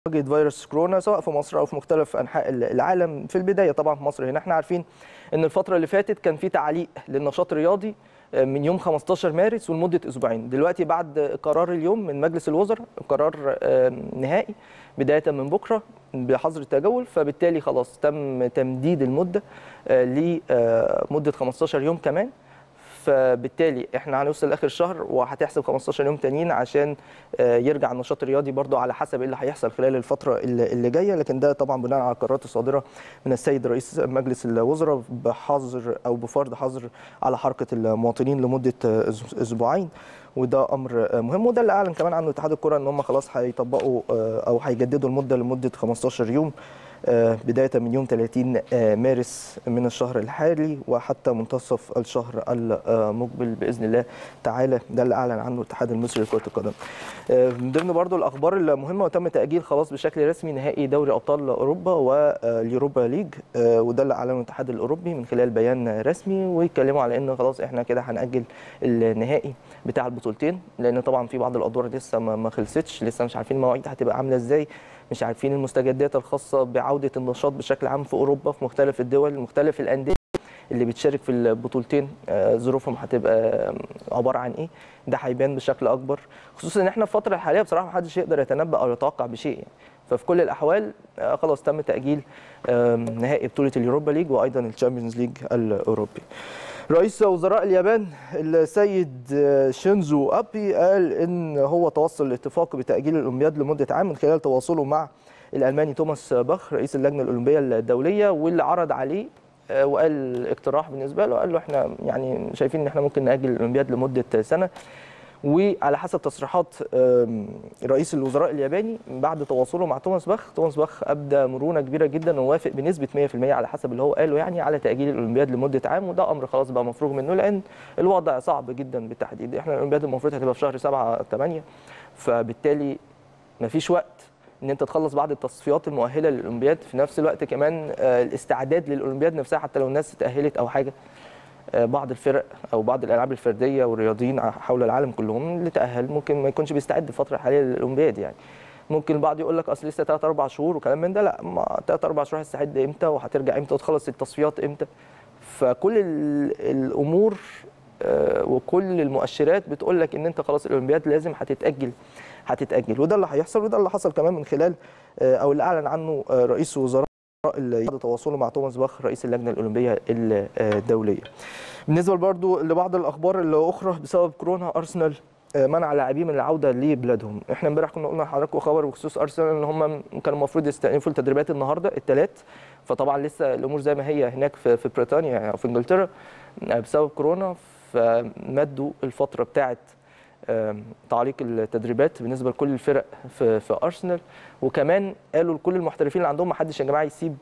مواجهه فيروس كورونا سواء في مصر او في مختلف انحاء العالم في البدايه طبعا في مصر هنا احنا عارفين ان الفتره اللي فاتت كان في تعليق للنشاط الرياضي من يوم 15 مارس ولمده اسبوعين دلوقتي بعد قرار اليوم من مجلس الوزراء قرار نهائي بدايه من بكره بحظر التجول فبالتالي خلاص تم تمديد المده لمده 15 يوم كمان فبالتالي احنا هنوصل لاخر الشهر وهتحسب 15 يوم تانيين عشان يرجع النشاط الرياضي برضو على حسب ايه اللي هيحصل خلال الفتره اللي جايه لكن ده طبعا بناء على القرارات الصادره من السيد رئيس مجلس الوزراء بحظر او بفرض حظر على حركه المواطنين لمده اسبوعين وده امر مهم وده اللي اعلن كمان عنه اتحاد الكره ان هم خلاص هيطبقوا او هيجددوا المده لمده 15 يوم بداية من يوم 30 مارس من الشهر الحالي وحتى منتصف الشهر المقبل بإذن الله تعالى ده اللي أعلن عنه الاتحاد المصري لكرة القدم من ضمن برضو الأخبار المهمة وتم تأجيل خلاص بشكل رسمي نهائي دوري أبطال أوروبا واليوروبا ليج وده اللي أعلنه الاتحاد الأوروبي من خلال بيان رسمي ويتكلموا على إن خلاص إحنا كده هنأجل النهائي بتاع البطولتين لأن طبعا في بعض الأدوار لسه ما خلصتش لسه مش عارفين المواعيد هتبقى عاملة إزاي مش عارفين المستجدات الخاصه بعوده النشاط بشكل عام في اوروبا في مختلف الدول مختلف الانديه اللي بتشارك في البطولتين ظروفهم هتبقى عباره عن ايه ده هيبان بشكل اكبر خصوصا ان احنا في الفتره الحاليه بصراحه ما حدش يقدر يتنبا او يتوقع بشيء يعني. ففي كل الاحوال خلاص تم تاجيل نهائي بطوله اليوروبا ليج وايضا الشامبيونز ليج الاوروبي رئيس وزراء اليابان السيد شينزو ابي قال ان هو توصل لاتفاق بتاجيل الاولمبياد لمده عام من خلال تواصله مع الالماني توماس باخ رئيس اللجنه الاولمبيه الدوليه واللي عرض عليه وقال اقتراح بالنسبه له قال له احنا يعني شايفين ان احنا ممكن ناجل الاولمبياد لمده سنه وعلى حسب تصريحات رئيس الوزراء الياباني بعد تواصله مع توماس باخ توماس باخ ابدى مرونه كبيره جدا ووافق بنسبه 100% على حسب اللي هو قاله يعني على تاجيل الاولمبياد لمده عام وده امر خلاص بقى مفروغ منه لان الوضع صعب جدا بالتحديد احنا الاولمبياد المفروض هتبقى في شهر 7 8 فبالتالي مفيش وقت ان انت تخلص بعض التصفيات المؤهله للاولمبياد في نفس الوقت كمان الاستعداد للاولمبياد نفسها حتى لو الناس اتاهلت او حاجه بعض الفرق او بعض الالعاب الفرديه والرياضيين حول العالم كلهم اللي تاهل ممكن ما يكونش بيستعد الفتره الحاليه للاولمبياد يعني ممكن البعض يقول لك اصل لسه 3 4 شهور وكلام من ده لا ما 3 4 شهور هتستعد امتى وهترجع امتى وتخلص التصفيات امتى فكل الامور وكل المؤشرات بتقول لك ان انت خلاص الاولمبياد لازم هتتاجل هتتاجل وده اللي هيحصل وده اللي حصل كمان من خلال او اللي اعلن عنه رئيس وزراء اللي تواصله مع توماس باخ رئيس اللجنه الاولمبيه الدوليه. بالنسبه برضو لبعض الاخبار الاخرى بسبب كورونا ارسنال منع لاعبيه من العوده لبلادهم احنا امبارح كنا قلنا لحضراتكم خبر بخصوص ارسنال ان هم كانوا المفروض يستأنفوا التدريبات النهارده الثلاث فطبعا لسه الامور زي ما هي هناك في, في بريطانيا او في انجلترا بسبب كورونا فمدوا الفتره بتاعه تعليق التدريبات بالنسبه لكل الفرق في, في ارسنال وكمان قالوا لكل المحترفين اللي عندهم ما حدش يا جماعه يسيب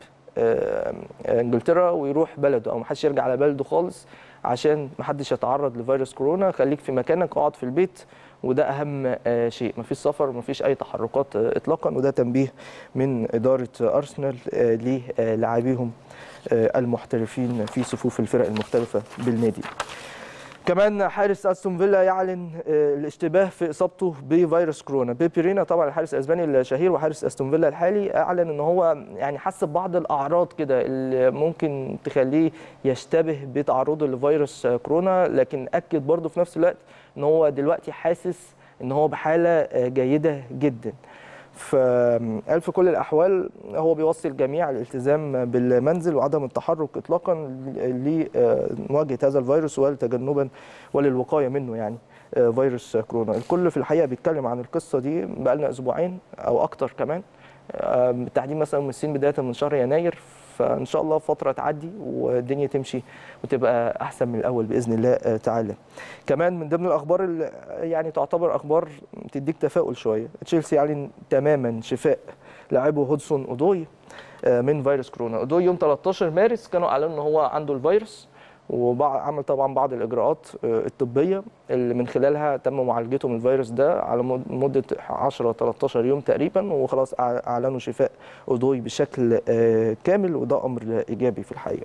انجلترا ويروح بلده او ما حدش يرجع على بلده خالص عشان ما حدش يتعرض لفيروس كورونا خليك في مكانك اقعد في البيت وده اهم شيء ما فيش سفر ما فيش اي تحركات اطلاقا وده تنبيه من اداره ارسنال للاعبيهم المحترفين في صفوف الفرق المختلفه بالنادي كمان حارس استون فيلا يعلن الاشتباه في اصابته بفيروس كورونا بيبيرينا طبعا الحارس الاسباني الشهير وحارس استون فيلا الحالي اعلن ان هو يعني حس ببعض الاعراض كده اللي ممكن تخليه يشتبه بتعرضه لفيروس كورونا لكن اكد برضه في نفس الوقت ان هو دلوقتي حاسس ان هو بحاله جيده جدا فقال في كل الاحوال هو بيوصي الجميع الالتزام بالمنزل وعدم التحرك اطلاقا لمواجهه هذا الفيروس ولتجنبا وللوقايه منه يعني فيروس كورونا الكل في الحقيقه بيتكلم عن القصه دي بقالنا اسبوعين او اكتر كمان بالتحديد مثلا من الصين بدايه من شهر يناير فان شاء الله فتره تعدي والدنيا تمشي وتبقى احسن من الاول باذن الله تعالى كمان من ضمن الاخبار اللي يعني تعتبر اخبار تديك تفاؤل شويه تشيلسي يعلن تماما شفاء لاعبه هودسون اودوي من فيروس كورونا اودوي يوم 13 مارس كانوا اعلنوا ان هو عنده الفيروس وعمل طبعا بعض الاجراءات الطبيه اللي من خلالها تم معالجته من الفيروس ده على مده 10 13 يوم تقريبا وخلاص اعلنوا شفاء اودوي بشكل كامل وده امر ايجابي في الحقيقه.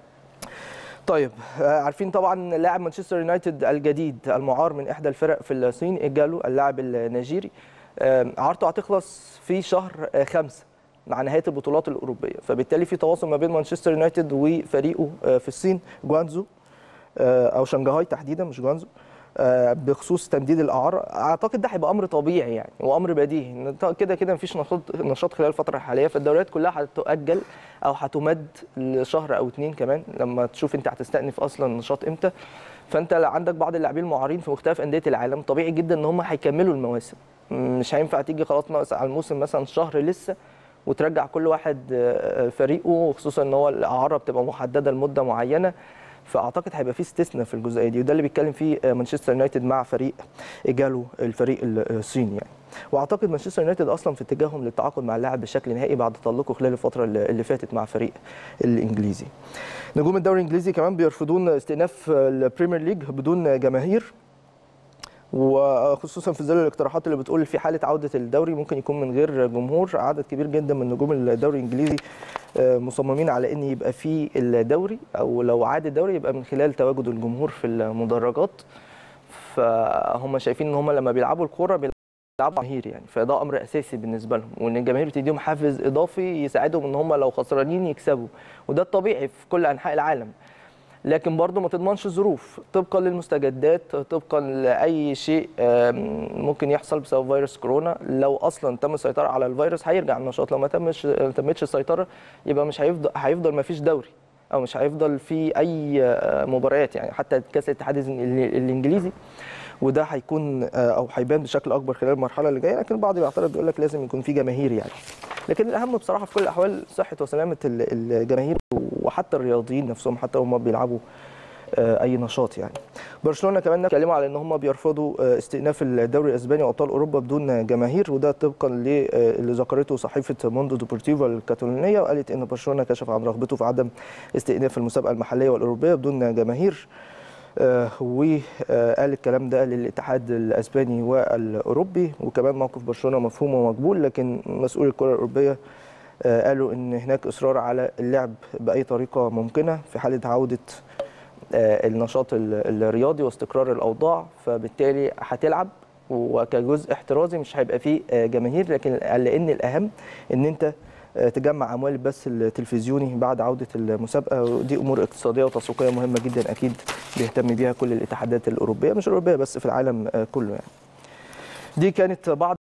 طيب عارفين طبعا لاعب مانشستر يونايتد الجديد المعار من احدى الفرق في الصين اجالو اللاعب النيجيري آه، عارته هتخلص في شهر آه، خمسة مع نهايه البطولات الاوروبيه فبالتالي في تواصل ما بين مانشستر يونايتد وفريقه آه، في الصين جوانزو آه، او شنغهاي تحديدا مش جوانزو آه، بخصوص تمديد الاعاره اعتقد ده هيبقى امر طبيعي يعني وامر بديهي إن ط- كده كده مفيش نشاط نشاط خلال الفتره الحاليه فالدوريات كلها هتؤجل او هتمد لشهر او اتنين كمان لما تشوف انت هتستأنف اصلا النشاط امتى فانت عندك بعض اللاعبين المعارين في مختلف انديه العالم طبيعي جدا ان هم هيكملوا المواسم مش هينفع تيجي خلاص ناقص على الموسم مثلا شهر لسه وترجع كل واحد آه، فريقه خصوصا ان هو الاعاره بتبقى محدده لمده معينه فاعتقد هيبقى في استثناء في الجزئيه دي وده اللي بيتكلم فيه آه، مانشستر يونايتد مع فريق ايجالو الفريق الصيني يعني واعتقد مانشستر يونايتد اصلا في اتجاههم للتعاقد مع اللاعب بشكل نهائي بعد تألقه خلال الفتره اللي اللي فاتت مع فريق الانجليزي نجوم الدوري الانجليزي كمان بيرفضون استئناف البريمير ليج بدون جماهير وخصوصا في ظل الاقتراحات اللي بتقول في حاله عوده الدوري ممكن يكون من غير جمهور عدد كبير جدا من نجوم الدوري الانجليزي آه، مصممين على ان يبقى في الدوري او لو عاد الدوري يبقى من خلال تواجد الجمهور في المدرجات فهم شايفين ان هم لما بيلعبوا الكوره بيلعبوا جماهير يعني فده امر اساسي بالنسبه لهم وان الجماهير بتديهم حافز اضافي يساعدهم ان هم لو خسرانين يكسبوا وده الطبيعي في كل انحاء العالم لكن برضه ما تضمنش الظروف طبقا للمستجدات طبقا لاي شيء آم، ممكن يحصل بسبب فيروس كورونا لو اصلا تم السيطره على الفيروس هيرجع النشاط لو ما تمش ما تمتش السيطره يبقى مش هيفضل هيفضل ما فيش دوري او مش هيفضل في اي آه، مباريات يعني حتى كاس الاتحاد الإن- الانجليزي وده هيكون آه، او هيبان بشكل اكبر خلال المرحله اللي جايه لكن البعض بيعترض بيقول لك لازم يكون في جماهير يعني لكن الاهم بصراحه في كل الاحوال صحه وسلامه ال- الجماهير وحتى الرياضيين نفسهم حتى هم بيلعبوا آه، اي نشاط يعني برشلونه كمان اتكلموا على ان هم بيرفضوا آه، استئناف الدوري الاسباني وابطال اوروبا بدون جماهير وده طبقا للي ذكرته صحيفه موندو دوبورتيفو الكاتالونيه وقالت ان برشلونه كشف عن رغبته في عدم استئناف المسابقه المحليه والاوروبيه بدون جماهير آه، وقال الكلام ده للاتحاد الاسباني والاوروبي وكمان موقف برشلونه مفهوم ومقبول لكن مسؤول الكره الاوروبيه آه، قالوا ان هناك اصرار على اللعب باي طريقه ممكنه في حاله عوده آه، النشاط ال- الرياضي واستقرار الاوضاع فبالتالي هتلعب وكجزء احترازي مش هيبقى فيه آه، جماهير لكن لان الاهم ان انت آه، تجمع اموال البث التلفزيوني بعد عوده المسابقه ودي امور اقتصاديه وتسويقيه مهمه جدا اكيد بيهتم بيها كل الاتحادات الاوروبيه مش الاوروبيه بس في العالم آه، كله يعني دي كانت بعض